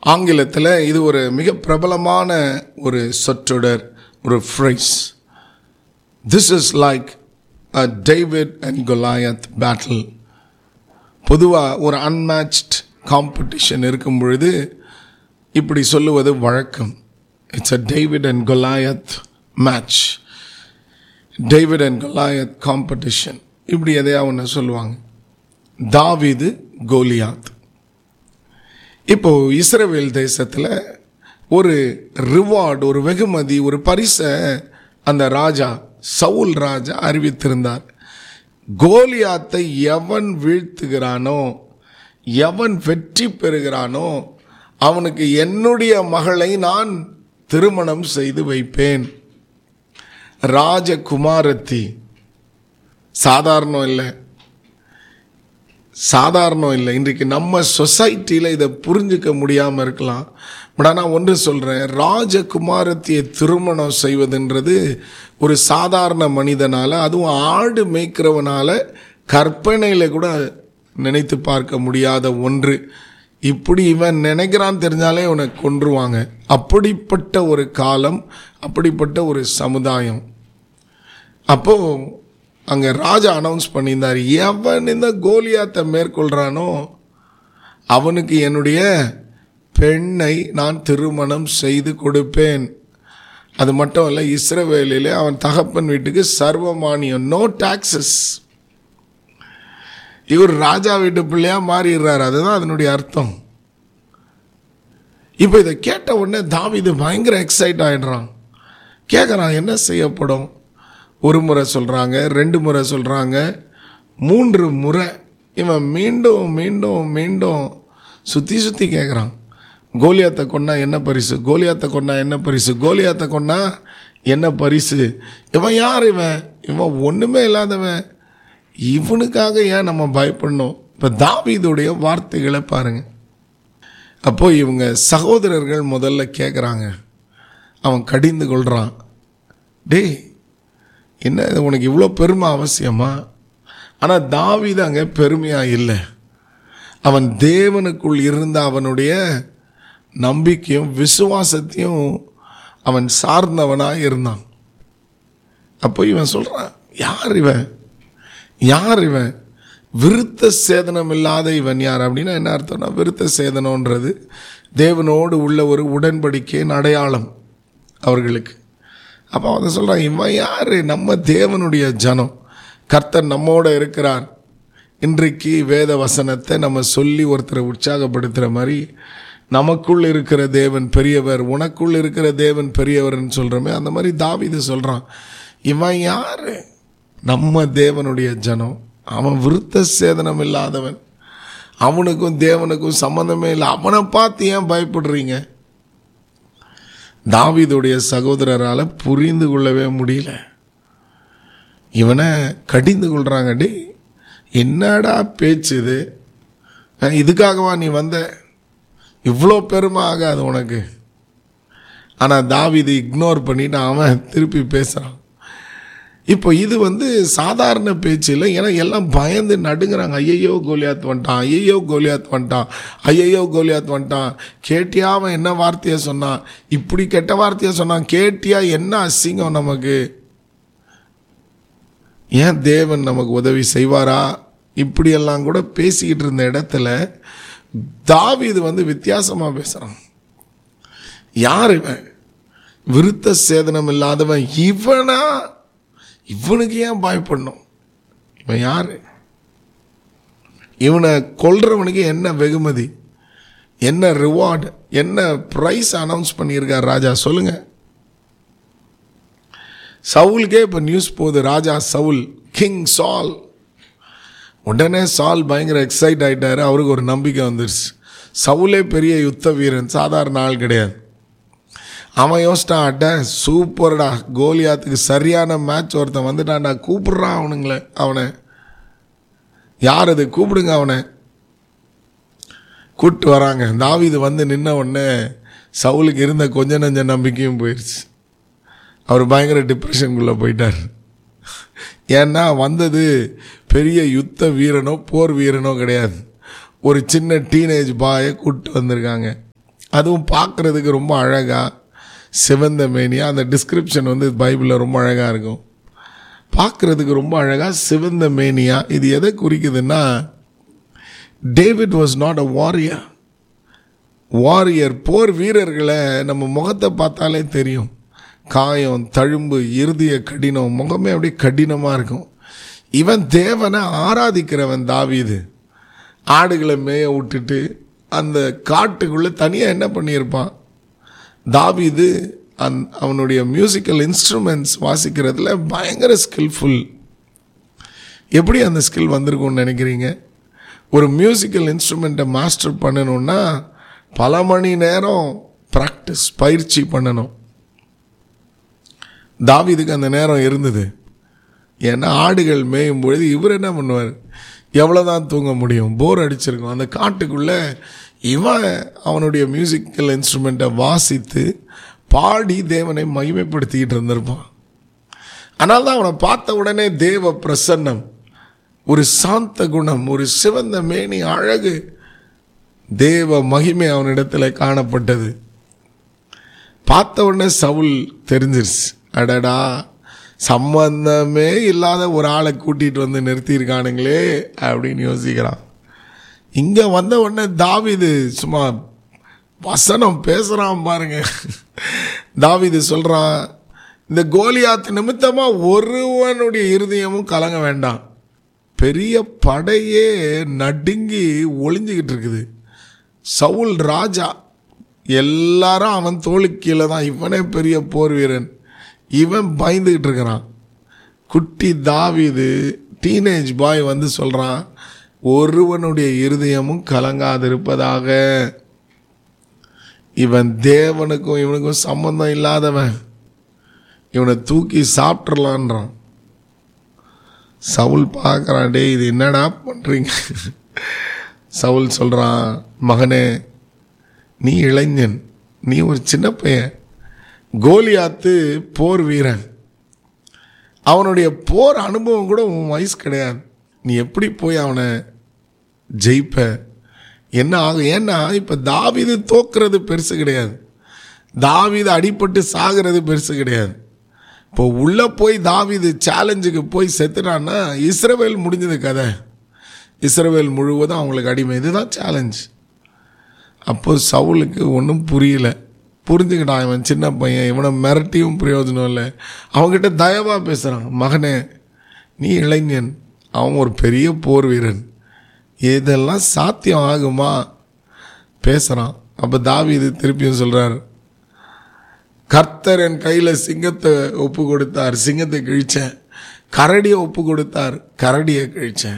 ஆங்கிலத்தில் இது ஒரு மிக பிரபலமான ஒரு சொற்றொடர் ஒரு phrase this is like a David and Goliath battle பொதுவாக ஒரு அன்மேட்ச்ட் காம்படிஷன் இருக்கும் பொழுது இப்படி சொல்லுவது வழக்கம் it's a David and Goliath match David and Goliath competition இப்படி எதையா ஒன்று சொல்லுவாங்க தாவீது கோலியாத் இப்போ இஸ்ரவேல் தேசத்தில் ஒரு ரிவார்டு ஒரு வெகுமதி ஒரு பரிசை அந்த ராஜா சவுல் ராஜா அறிவித்திருந்தார் கோலியாத்தை எவன் வீழ்த்துகிறானோ எவன் வெற்றி பெறுகிறானோ அவனுக்கு என்னுடைய மகளை நான் திருமணம் செய்து வைப்பேன் ராஜகுமாரத்தி சாதாரணம் இல்லை சாதாரணம் இல்லை இன்றைக்கு நம்ம சொசைட்டியில் இதை புரிஞ்சுக்க முடியாமல் இருக்கலாம் பட் ஆனால் ஒன்று சொல்கிறேன் ராஜகுமாரத்தியை திருமணம் செய்வதுன்றது ஒரு சாதாரண மனிதனால் அதுவும் ஆடு மேய்க்கிறவனால கற்பனையில் கூட நினைத்து பார்க்க முடியாத ஒன்று இப்படி இவன் நினைக்கிறான் தெரிஞ்சாலே இவனை கொன்றுவாங்க அப்படிப்பட்ட ஒரு காலம் அப்படிப்பட்ட ஒரு சமுதாயம் அப்போது அங்கே ராஜா அனௌன்ஸ் பண்ணியிருந்தார் எவன் இந்த கோலியாத்தை மேற்கொள்கிறானோ அவனுக்கு என்னுடைய பெண்ணை நான் திருமணம் செய்து கொடுப்பேன் அது மட்டும் இல்லை இஸ்ரவேலிலே அவன் தகப்பன் வீட்டுக்கு சர்வமானியம் நோ டாக்ஸஸ் இவர் ராஜா வீட்டு பிள்ளையா மாறிடுறாரு அதுதான் அதனுடைய அர்த்தம் இப்போ இதை கேட்ட உடனே தாவிது பயங்கர எக்ஸைட் ஆயிடுறான் கேட்குறான் என்ன செய்யப்படும் ஒரு முறை சொல்கிறாங்க ரெண்டு முறை சொல்கிறாங்க மூன்று முறை இவன் மீண்டும் மீண்டும் மீண்டும் சுற்றி சுற்றி கேட்குறான் கோலியாத்தை கொண்டா என்ன பரிசு கோலியாத்தை கொண்டா என்ன பரிசு கோலியாத்தை கொண்டா என்ன பரிசு இவன் யார் இவன் இவன் ஒன்றுமே இல்லாதவன் இவனுக்காக ஏன் நம்ம பயப்படணும் இப்போ தாவீதுடைய வார்த்தைகளை பாருங்க அப்போ இவங்க சகோதரர்கள் முதல்ல கேட்குறாங்க அவன் கடிந்து கொள்கிறான் டேய் என்ன இது உனக்கு இவ்வளோ பெருமை அவசியமா ஆனால் தாவீது அங்கே பெருமையாக இல்லை அவன் தேவனுக்குள் இருந்த அவனுடைய நம்பிக்கையும் விசுவாசத்தையும் அவன் சார்ந்தவனாக இருந்தான் அப்போ இவன் சொல்கிறான் யார் இவன் யார் இவன் விருத்த சேதனம் இல்லாத இவன் யார் அப்படின்னா என்ன அர்த்தம்னா விருத்த சேதனம்ன்றது தேவனோடு உள்ள ஒரு உடன்படிக்கையின் அடையாளம் அவர்களுக்கு அப்போ அவன் சொல்கிறான் இவன் யார் நம்ம தேவனுடைய ஜனம் கர்த்தர் நம்மோட இருக்கிறார் இன்றைக்கு வேத வசனத்தை நம்ம சொல்லி ஒருத்தரை உற்சாகப்படுத்துகிற மாதிரி நமக்குள் இருக்கிற தேவன் பெரியவர் உனக்குள் இருக்கிற தேவன் பெரியவர்னு சொல்கிறோமே அந்த மாதிரி தாவிது சொல்கிறான் இவன் யார் நம்ம தேவனுடைய ஜனம் அவன் விருத்த சேதனம் இல்லாதவன் அவனுக்கும் தேவனுக்கும் சம்மந்தமே இல்லை அவனை பார்த்து ஏன் பயப்படுறீங்க தாவீதுடைய சகோதரரால் புரிந்து கொள்ளவே முடியல இவனை கடிந்து கொள்கிறாங்க டே என்னடா பேச்சு இது அஹ், இதுக்காகவா நீ வந்த இவ்வளோ பெருமை ஆகாது உனக்கு ஆனால் தாவீது இக்னோர் பண்ணிட்டு அவன் திருப்பி பேசுகிறான் இப்போ இது வந்து சாதாரண பேச்சு இல்லை ஏன்னா எல்லாம் பயந்து நடுங்கிறாங்க ஐயையோ கோலியாத் வந்துட்டான் ஐயையோ கோலியாத் வந்துட்டான் ஐயையோ கோலியாத் வந்துட்டான் கேட்டியா அவன் என்ன வார்த்தையை சொன்னான் இப்படி கெட்ட வார்த்தையை சொன்னான் கேட்டியா என்ன அசிங்கம் நமக்கு ஏன் தேவன் நமக்கு உதவி செய்வாரா இப்படியெல்லாம் கூட பேசிக்கிட்டு இருந்த இடத்துல தாவீது வந்து வித்தியாசமாக பேசுகிறான் யார் இவன் விருத்த சேதனம் இல்லாதவன் இவனா இவனுக்கு ஏன் பயப்படணும் இவன் யாரு இவனை கொல்றவனுக்கு என்ன வெகுமதி என்ன ரிவார்டு என்ன ப்ரைஸ் அனௌன்ஸ் பண்ணியிருக்கார் ராஜா சொல்லுங்க சவுலுக்கே இப்போ நியூஸ் போகுது ராஜா சவுல் கிங் சால் உடனே சால் பயங்கர எக்ஸைட் ஆயிட்டாரு அவருக்கு ஒரு நம்பிக்கை வந்துருச்சு சவுலே பெரிய யுத்த வீரன் சாதாரண ஆள் கிடையாது அவன் யோசிட்டான் அட்ட சூப்பர்டா கோலியாத்துக்கு சரியான மேட்ச் ஒருத்தன் வந்துட்டான்டா கூப்பிடுறான் அவனுங்களே அவனை யார் அது கூப்பிடுங்க அவனை கூப்பிட்டு வராங்க தாவீது வந்து நின்ன உடனே சவுலுக்கு இருந்த கொஞ்ச நஞ்ச நம்பிக்கையும் போயிடுச்சு அவர் பயங்கர டிப்ரெஷனுக்குள்ளே போயிட்டார் ஏன்னா வந்தது பெரிய யுத்த வீரனோ போர் வீரனோ கிடையாது ஒரு சின்ன டீனேஜ் பாயை கூப்பிட்டு வந்திருக்காங்க அதுவும் பார்க்குறதுக்கு ரொம்ப அழகாக சிவந்த மேனியா அந்த டிஸ்கிரிப்ஷன் வந்து பைபிளில் ரொம்ப அழகாக இருக்கும் பார்க்குறதுக்கு ரொம்ப அழகாக சிவந்த மேனியா இது எதை குறிக்குதுன்னா David was not a warrior warrior போர் வீரர்களை நம்ம முகத்தை பார்த்தாலே தெரியும் காயம் தழும்பு இறுதிய கடினம் முகமே அப்படியே கடினமாக இருக்கும் இவன் தேவனை ஆராதிக்கிறவன் தாவீது ஆடுகளை மேய விட்டுட்டு அந்த காட்டுக்குள்ளே தனியாக என்ன பண்ணியிருப்பான் தாவீது அந் அவனுடைய மியூசிக்கல் இன்ஸ்ட்ருமெண்ட்ஸ் வாசிக்கிறதுல பயங்கர ஸ்கில்ஃபுல் எப்படி அந்த ஸ்கில் வந்திருக்கும்னு நினைக்கிறீங்க ஒரு மியூசிக்கல் இன்ஸ்ட்ருமெண்ட்டை மாஸ்டர் பண்ணணும்னா பல மணி நேரம் ப்ராக்டிஸ் பயிற்சி பண்ணணும் தாவீதுக்கு அந்த நேரம் இருந்தது ஏன்னா ஆடுகள் மேயும் பொழுது இவர் என்ன பண்ணுவார் எவ்வளோதான் தூங்க முடியும் போர் அடிச்சிருக்கும் அந்த காட்டுக்குள்ளே இவன் அவனுடைய மியூசிக்கல் இன்ஸ்ட்ருமெண்ட்டை வாசித்து பாடி தேவனை மகிமைப்படுத்திக்கிட்டு இருந்திருப்பான் ஆனால் தான் அவனை பார்த்த உடனே தேவ பிரசன்னம் ஒரு சாந்த குணம் ஒரு சிவந்த மேனி அழகு தேவ மகிமை அவனிடத்தில் காணப்பட்டது பார்த்த உடனே சவுல் தெரிஞ்சிருச்சு அடடா சம்பந்தமே இல்லாத ஒரு ஆளை கூட்டிகிட்டு வந்து நிறுத்தியிருக்கானுங்களே அப்படின்னு யோசிக்கிறான் இங்கே வந்த உடனே தாவிது சும்மா வசனம் பேசுகிறான் பாருங்க தாவிது சொல்கிறான் இந்த கோலியாத்து நிமித்தமாக ஒருவனுடைய இருதயமும் கலங்க வேண்டாம் பெரிய படையே நடுங்கி ஒளிஞ்சிக்கிட்டு இருக்குது சவுல் ராஜா எல்லாரும் அவன் தோளுக்கு கீழே தான் இவனே பெரிய போர் வீரன் இவன் பயந்துக்கிட்டு இருக்கிறான் குட்டி தாவிது டீனேஜ் பாய் வந்து சொல்கிறான் ஒருவனுடைய இருதயமும் கலங்காதிருப்பதாக இவன் தேவனுக்கும் இவனுக்கும் சம்பந்தம் இல்லாதவன் இவனை தூக்கி சாப்பிட்றலான்றான் சவுல் பார்க்குறான் டே இது என்னடா பண்ணுறீங்க சவுல் சொல்கிறான் மகனே நீ இளைஞன் நீ ஒரு சின்ன பையன் கோலியாத்து போர் வீரன் அவனுடைய போர் அனுபவம் கூட உன் வயசு கிடையாது நீ எப்படி போய் அவனை ஜெயிப்ப என்ன ஆகும் ஏன்னா இப்போ தாவிது தோக்குறது பெருசு கிடையாது தாவிது அடிபட்டு சாகிறது பெருசு கிடையாது இப்போ உள்ளே போய் தாவிது சேலஞ்சுக்கு போய் செத்துட்டான்னா இஸ்ரவேல் முடிஞ்சது கதை இஸ்ரவேல் முழுவதும் அவங்களுக்கு அடிமை இதுதான் சேலஞ்ச் அப்போ சவுலுக்கு ஒன்றும் புரியல புரிஞ்சுக்கிட்டான் இவன் சின்ன பையன் இவனை மிரட்டியும் பிரயோஜனம் இல்லை அவங்ககிட்ட தயவாக பேசுகிறான் மகனே நீ இளைஞன் அவன் ஒரு பெரிய போர் வீரன் இதெல்லாம் சாத்தியம் ஆகுமா பேசுகிறான் அப்போ தாவீது திருப்பியும் சொல்கிறார் கர்த்தர் என் கையில் சிங்கத்தை ஒப்பு கொடுத்தார் சிங்கத்தை கிழிச்சேன் கரடியை ஒப்பு கொடுத்தார் கரடியை கிழிச்சேன்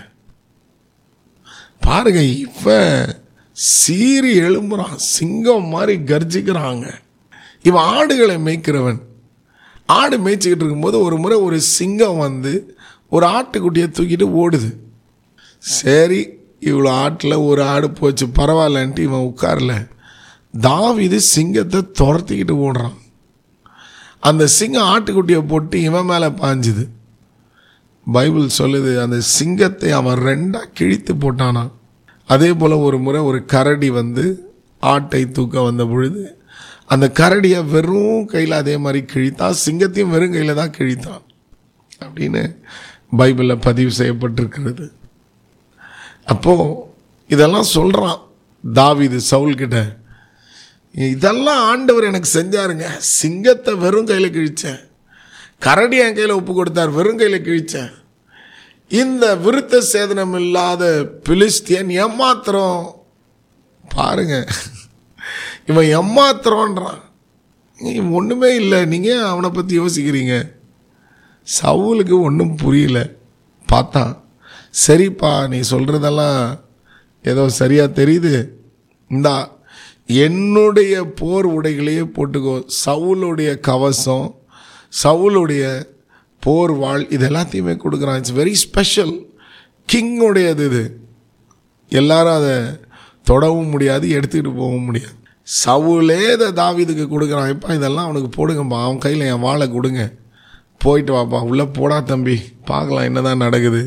பாருங்க இவன் சீறி எழும்புறான் சிங்கம் மாதிரி கர்ஜிக்கிறாங்க இவன் ஆடுகளை மேய்க்கிறவன் ஆடு மேய்ச்சிக்கிட்டு இருக்கும்போது ஒரு முறை ஒரு சிங்கம் வந்து ஒரு ஆட்டுக்குட்டியை தூக்கிட்டு ஓடுது சரி இவ்வளோ ஆட்டில் ஒரு ஆடு போச்சு பரவாயில்லன்ட்டு இவன் உட்காரல தாவிது சிங்கத்தை துரத்திக்கிட்டு ஓடுறான் அந்த சிங்கம் ஆட்டுக்குட்டியை போட்டு இவன் மேலே பாஞ்சுது பைபிள் சொல்லுது அந்த சிங்கத்தை அவன் ரெண்டாக கிழித்து போட்டானா அதே போல் ஒரு முறை ஒரு கரடி வந்து ஆட்டை தூக்க வந்த பொழுது அந்த கரடியை வெறும் கையில் அதே மாதிரி கிழித்தான் சிங்கத்தையும் வெறும் கையில் தான் கிழித்தான் அப்படின்னு பைபிளில் பதிவு செய்யப்பட்டிருக்கிறது அப்போது இதெல்லாம் சொல்கிறான் தாவிது சவுல்கிட்ட இதெல்லாம் ஆண்டவர் எனக்கு செஞ்சாருங்க சிங்கத்தை வெறும் கையில் கிழிச்சேன் கரடி என் கையில் ஒப்பு கொடுத்தார் வெறும் கையில் கிழிச்சேன் இந்த விருத்த சேதனம் இல்லாத பிலிஸ்தியன் ஏமாத்திரம் பாருங்க இவன் ஏமாத்திரம்ன்றான் இவன் ஒன்றுமே இல்லை நீங்கள் அவனை பற்றி யோசிக்கிறீங்க சவுலுக்கு ஒன்றும் புரியல பார்த்தான் சரிப்பா நீ சொல்கிறதெல்லாம் ஏதோ சரியாக தெரியுது இந்தா என்னுடைய போர் உடைகளையே போட்டுக்கோ சவுளுடைய கவசம் சவுளுடைய போர் வாழ் இது எல்லாத்தையுமே கொடுக்குறான் இட்ஸ் வெரி ஸ்பெஷல் கிங்குடையது இது எல்லாரும் அதை தொடவும் முடியாது எடுத்துக்கிட்டு போகவும் முடியாது சவுலே இதை தாவிதுக்கு கொடுக்குறான் இப்போ இதெல்லாம் அவனுக்கு போடுங்கப்பா அவன் கையில் என் வாழை கொடுங்க போயிட்டு வாப்பா உள்ளே போடா தம்பி பார்க்கலாம் என்னதான் நடக்குது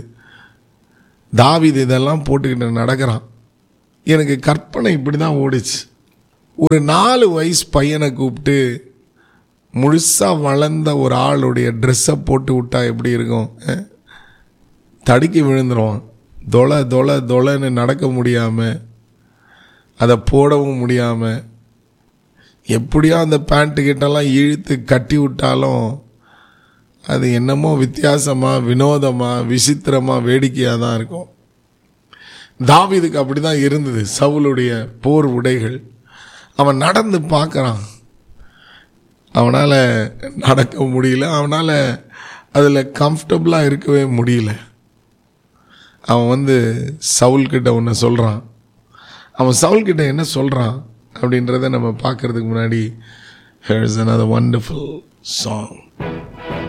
தாவிது இதெல்லாம் போட்டுக்கிட்டு நடக்கிறான் எனக்கு கற்பனை இப்படி தான் ஓடிச்சு ஒரு நாலு வயசு பையனை கூப்பிட்டு முழுசாக வளர்ந்த ஒரு ஆளுடைய ட்ரெஸ்ஸை போட்டு விட்டா எப்படி இருக்கும் அஹ்? தடுக்கி விழுந்துருவான் தொலை தொலை தொலைன்னு நடக்க முடியாமல் அதை போடவும் முடியாமல் எப்படியோ அந்த பேண்ட்டு கிட்டலாம் இழுத்து கட்டி விட்டாலும் அது என்னமோ வித்தியாசமாக வினோதமாக விசித்திரமாக வேடிக்கையாக தான் இருக்கும் தாவீதுக்கு அப்படி தான் இருந்தது சவுலுடைய போர் உடைகள் அவன் நடந்து பார்க்குறான் அவனால் நடக்க முடியல அவனால் அதில் கம்ஃபர்டபுளாக இருக்கவே முடியல அவன் வந்து சவுல்கிட்ட ஒன்று சொல்கிறான் அவன் சவுல்கிட்ட என்ன சொல்கிறான் அப்படின்றத நம்ம பார்க்கறதுக்கு முன்னாடி ஹேர்ஸ் another wonderful song